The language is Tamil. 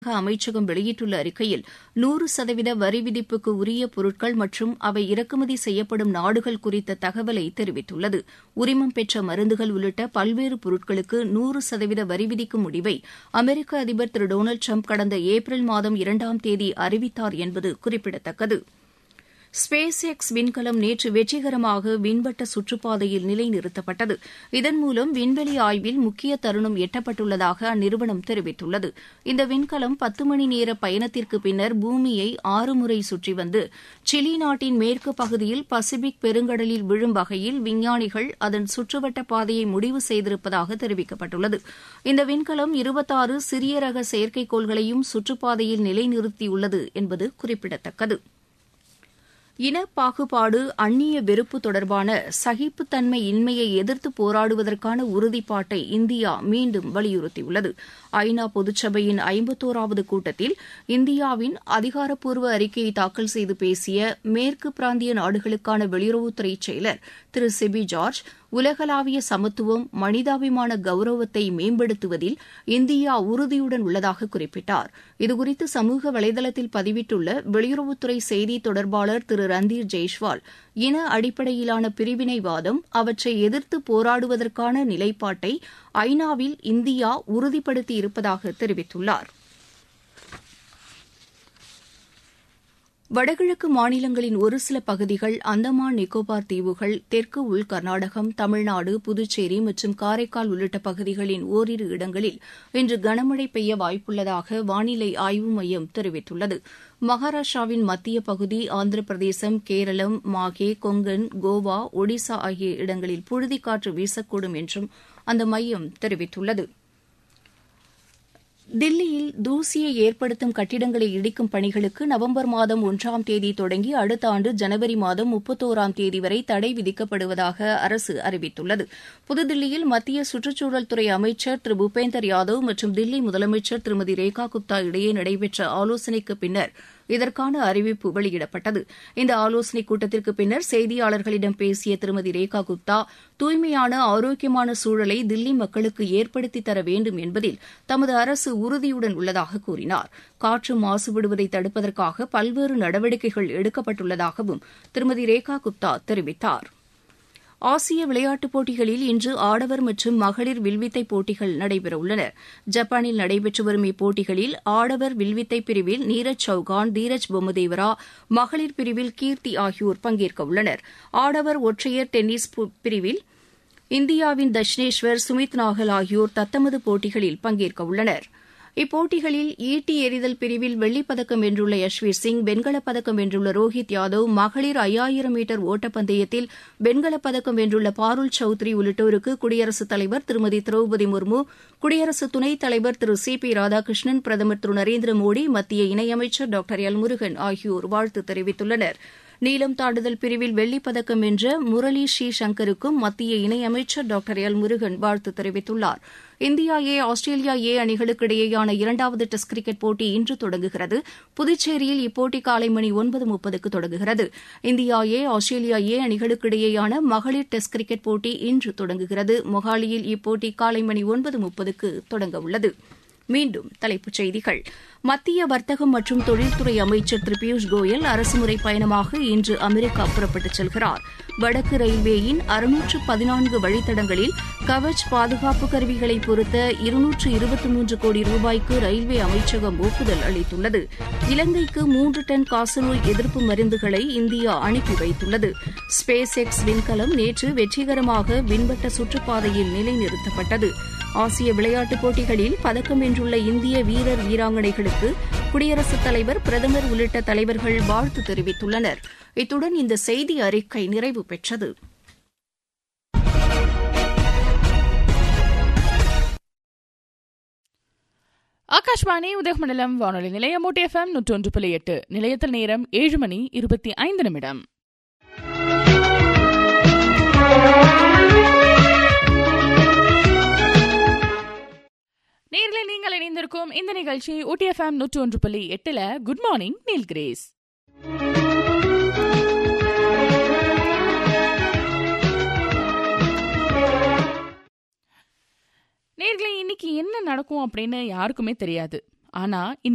வர்த்தக அமைச்சகம் வெளியிட்டுள்ள அறிக்கையில் நூறு சதவீத வரி விதிப்புக்கு உரிய பொருட்கள் மற்றும் அவை இறக்குமதி செய்யப்படும் நாடுகள் குறித்த தகவலை தெரிவித்துள்ளது உரிமம் பெற்ற மருந்துகள் உள்ளிட்ட பல்வேறு பொருட்களுக்கு நூறு சதவீத வரி விதிக்கும் முடிவை அமெரிக்க அதிபர் திரு டொனால்டு ட்ரம்ப் கடந்த ஏப்ரல் மாதம் இரண்டாம் தேதி அறிவித்தார் என்பது குறிப்பிடத்தக்கது ஸ்பேஸ் எக்ஸ் விண்கலம் நேற்று வெற்றிகரமாக விண்வட்ட சுற்றுப்பாதையில் நிலைநிறுத்தப்பட்டது இதன் மூலம் விண்வெளி ஆய்வில் முக்கிய தருணம் எட்டப்பட்டுள்ளதாக அந்நிறுவனம் தெரிவித்துள்ளது இந்த விண்கலம் பத்து மணி நேர பயணத்திற்கு பின்னர் பூமியை ஆறு முறை சுற்றி வந்து சிலி நாட்டின் மேற்கு பகுதியில் பசிபிக் பெருங்கடலில் விழும் வகையில் விஞ்ஞானிகள் அதன் சுற்றுவட்ட பாதையை முடிவு செய்திருப்பதாக தெரிவிக்கப்பட்டுள்ளது இந்த விண்கலம் இருபத்தாறு சிறிய ரக செயற்கைக்கோள்களையும் சுற்றுப்பாதையில் நிலைநிறுத்தியுள்ளது என்பது குறிப்பிடத்தக்கது இன பாகுபாடு அந்நிய வெறுப்பு தொடர்பான சகிப்புத்தன்மை இன்மையை எதிர்த்து போராடுவதற்கான உறுதிப்பாட்டை இந்தியா மீண்டும் வலியுறுத்தியுள்ளது ஐநா பொதுச்சபையின் ஐம்பத்தோராவது கூட்டத்தில் இந்தியாவின் அதிகாரப்பூர்வ அறிக்கையை தாக்கல் செய்து பேசிய மேற்கு பிராந்திய நாடுகளுக்கான வெளியுறவுத்துறை செயலர் திரு செபி ஜார்ஜ் உலகளாவிய சமத்துவம் மனிதாபிமான கௌரவத்தை மேம்படுத்துவதில் இந்தியா உறுதியுடன் உள்ளதாக குறிப்பிட்டார் இதுகுறித்து சமூக வலைதளத்தில் பதிவிட்டுள்ள வெளியுறவுத்துறை செய்தி தொடர்பாளர் திரு ரந்தீர் ஜெய்ஷ்வால் இன அடிப்படையிலான பிரிவினைவாதம் அவற்றை எதிர்த்து போராடுவதற்கான நிலைப்பாட்டை ஐநாவில் இந்தியா உறுதிப்படுத்தியிருப்பதாக தெரிவித்துள்ளார் வடகிழக்கு மாநிலங்களின் ஒரு சில பகுதிகள் அந்தமான் நிக்கோபார் தீவுகள் தெற்கு உள் கர்நாடகம் தமிழ்நாடு புதுச்சேரி மற்றும் காரைக்கால் உள்ளிட்ட பகுதிகளின் ஓரிரு இடங்களில் இன்று கனமழை பெய்ய வாய்ப்புள்ளதாக வானிலை ஆய்வு மையம் தெரிவித்துள்ளது மகாராஷ்டிராவின் மத்திய பகுதி ஆந்திர பிரதேசம் கேரளம் மாகே கொங்கன் கோவா ஒடிசா ஆகிய இடங்களில் புழுதிக்காற்று வீசக்கூடும் என்றும் அந்த மையம் தெரிவித்துள்ளது தில்லியில் தூசியை ஏற்படுத்தும் கட்டிடங்களை இடிக்கும் பணிகளுக்கு நவம்பர் மாதம் ஒன்றாம் தேதி தொடங்கி அடுத்த ஆண்டு ஜனவரி மாதம் முப்பத்தோராம் தேதி வரை தடை விதிக்கப்படுவதாக அரசு அறிவித்துள்ளது புதுதில்லியில் மத்திய சுற்றுச்சூழல் துறை அமைச்சர் திரு பூபேந்தர் யாதவ் மற்றும் தில்லி முதலமைச்சர் திருமதி ரேகா குப்தா இடையே நடைபெற்ற ஆலோசனைக்கு பின்னர் இதற்கான அறிவிப்பு வெளியிடப்பட்டது இந்த ஆலோசனைக் கூட்டத்திற்கு பின்னர் செய்தியாளர்களிடம் பேசிய திருமதி ரேகா குப்தா தூய்மையான ஆரோக்கியமான சூழலை தில்லி மக்களுக்கு ஏற்படுத்தி தர வேண்டும் என்பதில் தமது அரசு உறுதியுடன் உள்ளதாக கூறினார் காற்று மாசுபடுவதை தடுப்பதற்காக பல்வேறு நடவடிக்கைகள் எடுக்கப்பட்டுள்ளதாகவும் திருமதி ரேகா குப்தா தெரிவித்தார் ஆசிய விளையாட்டுப் போட்டிகளில் இன்று ஆடவர் மற்றும் மகளிர் வில்வித்தை போட்டிகள் நடைபெறவுள்ளன ஜப்பானில் நடைபெற்று வரும் இப்போட்டிகளில் ஆடவர் வில்வித்தை பிரிவில் நீரஜ் சௌகான் தீரஜ் பொம்மதேவரா மகளிர் பிரிவில் கீர்த்தி ஆகியோர் பங்கேற்க உள்ளனர் ஆடவர் ஒற்றையர் டென்னிஸ் பிரிவில் இந்தியாவின் தஷ்னேஸ்வர் சுமித் நாகல் ஆகியோர் தத்தமது போட்டிகளில் பங்கேற்க உள்ளனா் இப்போட்டிகளில் ஈட்டி எறிதல் பிரிவில் வெள்ளிப்பதக்கம் வென்றுள்ள யஷ்வீர் சிங் வெண்கலப் பதக்கம் வென்றுள்ள ரோஹித் யாதவ் மகளிர் ஐயாயிரம் மீட்டர் ஓட்டப்பந்தயத்தில் வெண்கலப் பதக்கம் வென்றுள்ள பாருல் சௌத்ரி உள்ளிட்டோருக்கு குடியரசுத் தலைவர் திருமதி திரௌபதி முர்மு குடியரசு துணைத் தலைவர் திரு சி பி ராதாகிருஷ்ணன் பிரதமர் திரு நரேந்திர மோடி மத்திய இணையமைச்சர் டாக்டர் எல் முருகன் ஆகியோர் வாழ்த்து தெரிவித்துள்ளனர் நீளம் தாண்டுதல் பிரிவில் வெள்ளிப் பதக்கம் வென்ற முரளி ஸ்ரீ சங்கருக்கும் மத்திய இணையமைச்சர் டாக்டர் எல் முருகன் வாழ்த்து தெரிவித்துள்ளார் இந்தியா ஏ ஆஸ்திரேலியா ஏ அணிகளுக்கு இடையேயான இரண்டாவது டெஸ்ட் கிரிக்கெட் போட்டி இன்று தொடங்குகிறது புதுச்சேரியில் இப்போட்டி காலை மணி ஒன்பது முப்பதுக்கு தொடங்குகிறது இந்தியா ஏ ஆஸ்திரேலியா ஏ அணிகளுக்கு இடையேயான மகளிர் டெஸ்ட் கிரிக்கெட் போட்டி இன்று தொடங்குகிறது மொஹாலியில் இப்போட்டி காலை மணி ஒன்பது முப்பதுக்கு தொடங்கவுள்ளது மீண்டும் தலைப்புச் செய்திகள் மத்திய வர்த்தகம் மற்றும் தொழில்துறை அமைச்சர் திரு பியூஷ் கோயல் அரசுமுறை பயணமாக இன்று அமெரிக்கா புறப்பட்டுச் செல்கிறார் வடக்கு ரயில்வேயின் அறுநூற்று பதினான்கு வழித்தடங்களில் கவச் பாதுகாப்பு கருவிகளை பொருத்த இருநூற்று இருபத்தி மூன்று கோடி ரூபாய்க்கு ரயில்வே அமைச்சகம் ஒப்புதல் அளித்துள்ளது இலங்கைக்கு மூன்று டன் காசநோய் எதிர்ப்பு மருந்துகளை இந்தியா அனுப்பி வைத்துள்ளது ஸ்பேஸ் எக்ஸ் விண்கலம் நேற்று வெற்றிகரமாக விண்வட்ட சுற்றுப்பாதையில் நிலைநிறுத்தப்பட்டது ஆசிய விளையாட்டுப் போட்டிகளில் பதக்கம் வென்றுள்ள இந்திய வீரர் வீராங்கனைகளுக்கு குடியரசுத் தலைவர் பிரதமர் உள்ளிட்ட தலைவர்கள் வாழ்த்து தெரிவித்துள்ளனர் இத்துடன் இந்த செய்தி அறிக்கை நிறைவு பெற்றது ஆகாஷ்வாணி உதகமண்டலம் வானொலி நிலையம் ஓட்டி எஃப்எம் நூற்றொன்று புள்ளி எட்டு நிலையத்தில் நேரம் ஏழு மணி இருபத்தி ஐந்து நிமிடம் நேர்களை நீங்கள் இணைந்திருக்கும் இந்த நிகழ்ச்சி ஊட்டி எஃப்எம் நூற்றி ஒன்று புள்ளி எட்டுல குட் மார்னிங் நீல் கிரேஸ் நேர்களை இன்னைக்கு என்ன நடக்கும் அப்படின்னு யாருக்குமே தெரியாது ஆனா